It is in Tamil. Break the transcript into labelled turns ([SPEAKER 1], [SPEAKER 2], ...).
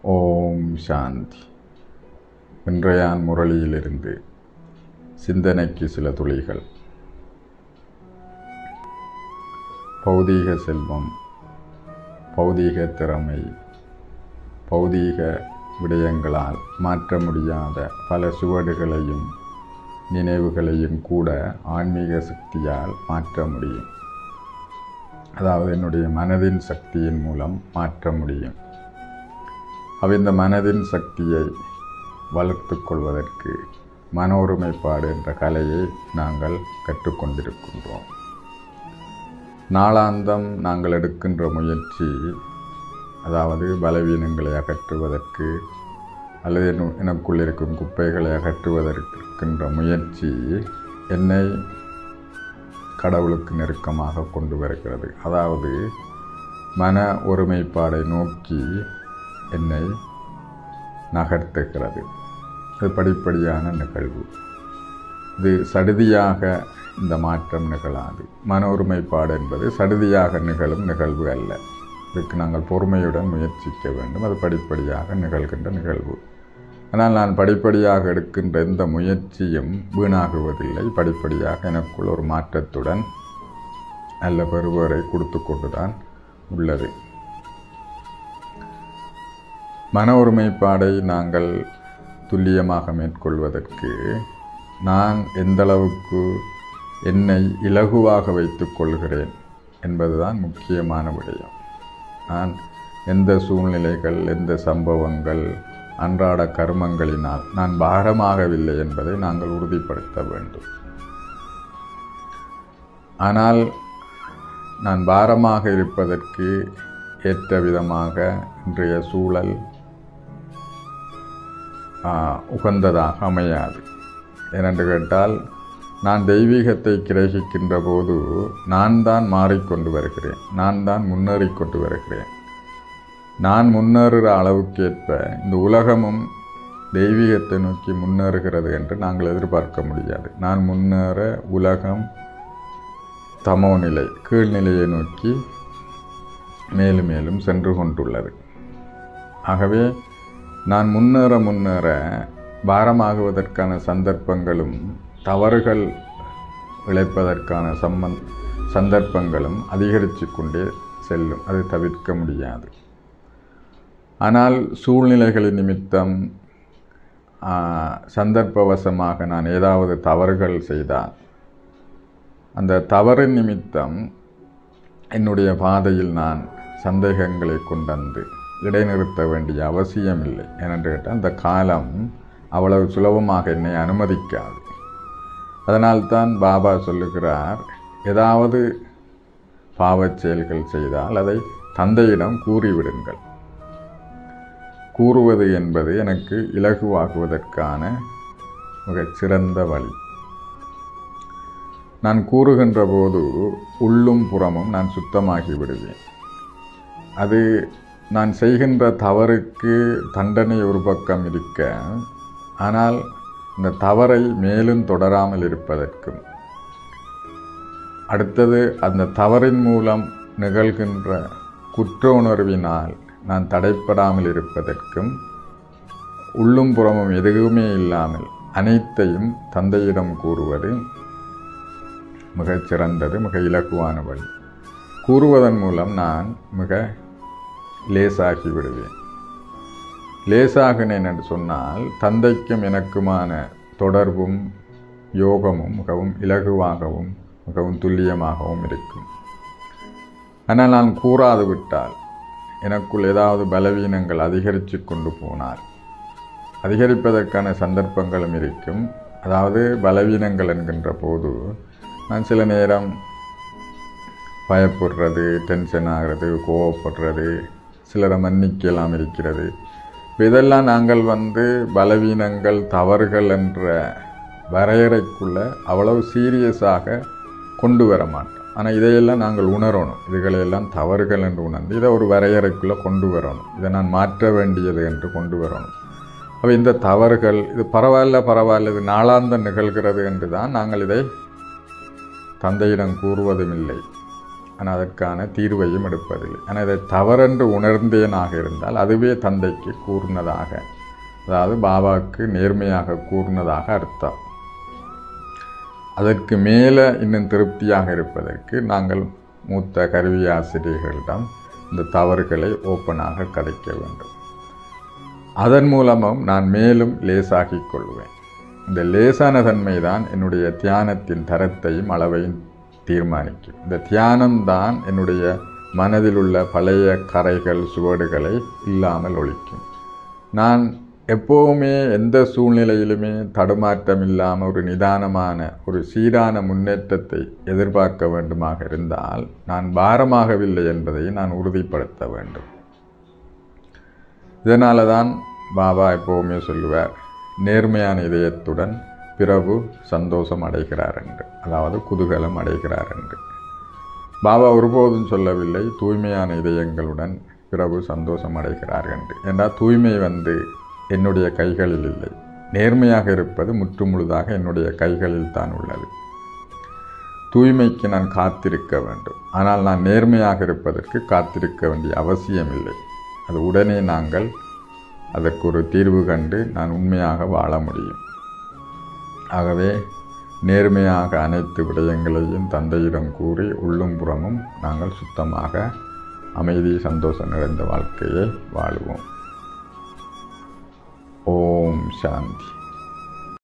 [SPEAKER 1] ஓம் சாந்தி இன்றையான் முரளியிலிருந்து சிந்தனைக்கு சில துளிகள் பௌதீக செல்வம் பௌதீக திறமை பௌதீக விடயங்களால் மாற்ற முடியாத பல சுவடுகளையும் நினைவுகளையும் கூட ஆன்மீக சக்தியால் மாற்ற முடியும் அதாவது என்னுடைய மனதின் சக்தியின் மூலம் மாற்ற முடியும் அவ இந்த மனதின் சக்தியை வளர்த்து கொள்வதற்கு மன ஒருமைப்பாடு என்ற கலையை நாங்கள் கற்றுக்கொண்டிருக்கின்றோம் நாளாந்தம் நாங்கள் எடுக்கின்ற முயற்சி அதாவது பலவீனங்களை அகற்றுவதற்கு அல்லது என் எனக்குள் இருக்கும் குப்பைகளை அகற்றுவதற்கின்ற முயற்சி என்னை கடவுளுக்கு நெருக்கமாக கொண்டு வருகிறது அதாவது மன ஒருமைப்பாடை நோக்கி என்னை நகர்த்துகிறது இது படிப்படியான நிகழ்வு இது சடுதியாக இந்த மாற்றம் நிகழாது மன ஒருமைப்பாடு என்பது சடுதியாக நிகழும் நிகழ்வு அல்ல இதுக்கு நாங்கள் பொறுமையுடன் முயற்சிக்க வேண்டும் அது படிப்படியாக நிகழ்கின்ற நிகழ்வு ஆனால் நான் படிப்படியாக எடுக்கின்ற எந்த முயற்சியும் வீணாகுவதில்லை படிப்படியாக எனக்குள் ஒரு மாற்றத்துடன் நல்ல பெறுவரை கொடுத்து கொண்டு தான் உள்ளது மன ஒருமைப்பாடை நாங்கள் துல்லியமாக மேற்கொள்வதற்கு நான் எந்தளவுக்கு என்னை இலகுவாக வைத்துக் கொள்கிறேன் என்பதுதான் முக்கியமான விடயம் நான் எந்த சூழ்நிலைகள் எந்த சம்பவங்கள் அன்றாட கர்மங்களினால் நான் பாரமாகவில்லை என்பதை நாங்கள் உறுதிப்படுத்த வேண்டும் ஆனால் நான் பாரமாக இருப்பதற்கு ஏற்ற விதமாக இன்றைய சூழல் உகந்ததாக அமையாது ஏனென்று கேட்டால் நான் தெய்வீகத்தை கிரகிக்கின்ற போது நான் தான் மாறிக்கொண்டு வருகிறேன் நான் தான் முன்னேறிக்கொண்டு வருகிறேன் நான் முன்னேறுகிற அளவுக்கேற்ப இந்த உலகமும் தெய்வீகத்தை நோக்கி முன்னேறுகிறது என்று நாங்கள் எதிர்பார்க்க முடியாது நான் முன்னேற உலகம் தமோ நிலை கீழ்நிலையை நோக்கி மேலும் மேலும் சென்று கொண்டுள்ளது ஆகவே நான் முன்னேற முன்னேற பாரமாகுவதற்கான சந்தர்ப்பங்களும் தவறுகள் இழைப்பதற்கான சம்மந் சந்தர்ப்பங்களும் அதிகரித்து கொண்டே செல்லும் அது தவிர்க்க முடியாது ஆனால் சூழ்நிலைகளின் நிமித்தம் சந்தர்ப்பவசமாக நான் ஏதாவது தவறுகள் செய்தால் அந்த தவறின் நிமித்தம் என்னுடைய பாதையில் நான் சந்தேகங்களை கொண்டு இடைநிறுத்த வேண்டிய அவசியமில்லை ஏனென்று கேட்டால் அந்த காலம் அவ்வளவு சுலபமாக என்னை அனுமதிக்காது அதனால்தான் பாபா சொல்லுகிறார் ஏதாவது பாவச் செயல்கள் செய்தால் அதை தந்தையிடம் கூறிவிடுங்கள் கூறுவது என்பது எனக்கு இலகுவாகுவதற்கான மிகச் சிறந்த வழி நான் கூறுகின்ற போது உள்ளும் புறமும் நான் சுத்தமாகி விடுவேன் அது நான் செய்கின்ற தவறுக்கு தண்டனை ஒரு பக்கம் இருக்க ஆனால் இந்த தவறை மேலும் தொடராமல் இருப்பதற்கும் அடுத்தது அந்த தவறின் மூலம் நிகழ்கின்ற குற்ற உணர்வினால் நான் தடைப்படாமல் இருப்பதற்கும் உள்ளும் புறமும் எதுவுமே இல்லாமல் அனைத்தையும் தந்தையிடம் கூறுவது மிகச் சிறந்தது மிக இலகுவான வழி கூறுவதன் மூலம் நான் மிக லேசாகி விடுவேன் லேசாகினேன் என்று சொன்னால் தந்தைக்கும் எனக்குமான தொடர்பும் யோகமும் மிகவும் இலகுவாகவும் மிகவும் துல்லியமாகவும் இருக்கும் ஆனால் நான் கூறாது விட்டால் எனக்குள் ஏதாவது பலவீனங்கள் அதிகரித்து கொண்டு போனால் அதிகரிப்பதற்கான சந்தர்ப்பங்களும் இருக்கும் அதாவது பலவீனங்கள் என்கின்ற போது நான் சில நேரம் பயப்படுறது டென்ஷன் ஆகிறது கோவப்படுறது சிலரை மன்னிக்கலாம் இருக்கிறது இதெல்லாம் நாங்கள் வந்து பலவீனங்கள் தவறுகள் என்ற வரையறைக்குள்ள அவ்வளவு சீரியஸாக கொண்டு வர மாட்டோம் ஆனால் இதையெல்லாம் நாங்கள் உணரணும் இதுகளையெல்லாம் தவறுகள் என்று உணர்ந்து இதை ஒரு வரையறைக்குள்ளே கொண்டு வரணும் இதை நான் மாற்ற வேண்டியது என்று கொண்டு வரணும் அப்போ இந்த தவறுகள் இது பரவாயில்ல பரவாயில்ல இது நாளாந்தம் நிகழ்கிறது என்று தான் நாங்கள் இதை தந்தையிடம் கூறுவதும் இல்லை ஆனால் அதற்கான தீர்வையும் எடுப்பதில்லை ஆனால் இதை தவறென்று உணர்ந்தேனாக இருந்தால் அதுவே தந்தைக்கு கூர்ந்ததாக அதாவது பாபாவுக்கு நேர்மையாக கூர்ந்ததாக அர்த்தம் அதற்கு மேலே இன்னும் திருப்தியாக இருப்பதற்கு நாங்கள் மூத்த கருவி ஆசிரியர்களிடம் இந்த தவறுகளை ஓப்பனாக கதைக்க வேண்டும் அதன் மூலமும் நான் மேலும் லேசாகிக் கொள்வேன் இந்த லேசான தன்மை தான் என்னுடைய தியானத்தின் தரத்தையும் அளவையும் தீர்மானிக்கும் இந்த தியானம்தான் என்னுடைய மனதில் உள்ள பழைய கரைகள் சுவடுகளை இல்லாமல் ஒழிக்கும் நான் எப்போவுமே எந்த சூழ்நிலையிலுமே தடுமாற்றம் இல்லாமல் ஒரு நிதானமான ஒரு சீரான முன்னேற்றத்தை எதிர்பார்க்க வேண்டுமாக இருந்தால் நான் பாரமாகவில்லை என்பதை நான் உறுதிப்படுத்த வேண்டும் இதனால தான் பாபா எப்போவுமே சொல்லுவார் நேர்மையான இதயத்துடன் பிறகு சந்தோஷம் அடைகிறார் என்று அதாவது குதூகலம் அடைகிறார் என்று பாபா ஒருபோதும் சொல்லவில்லை தூய்மையான இதயங்களுடன் பிறகு சந்தோஷம் அடைகிறார் என்று என்றால் தூய்மை வந்து என்னுடைய கைகளில் இல்லை நேர்மையாக இருப்பது முற்றுமுழுதாக என்னுடைய கைகளில் தான் உள்ளது தூய்மைக்கு நான் காத்திருக்க வேண்டும் ஆனால் நான் நேர்மையாக இருப்பதற்கு காத்திருக்க வேண்டிய அவசியமில்லை அது உடனே நாங்கள் அதற்கு ஒரு தீர்வு கண்டு நான் உண்மையாக வாழ முடியும் ஆகவே நேர்மையாக அனைத்து விடயங்களையும் தந்தையிடம் கூறி உள்ளும் புறமும் நாங்கள் சுத்தமாக அமைதி சந்தோஷம் நிறைந்த வாழ்க்கையை வாழுவோம் ஓம் சாந்தி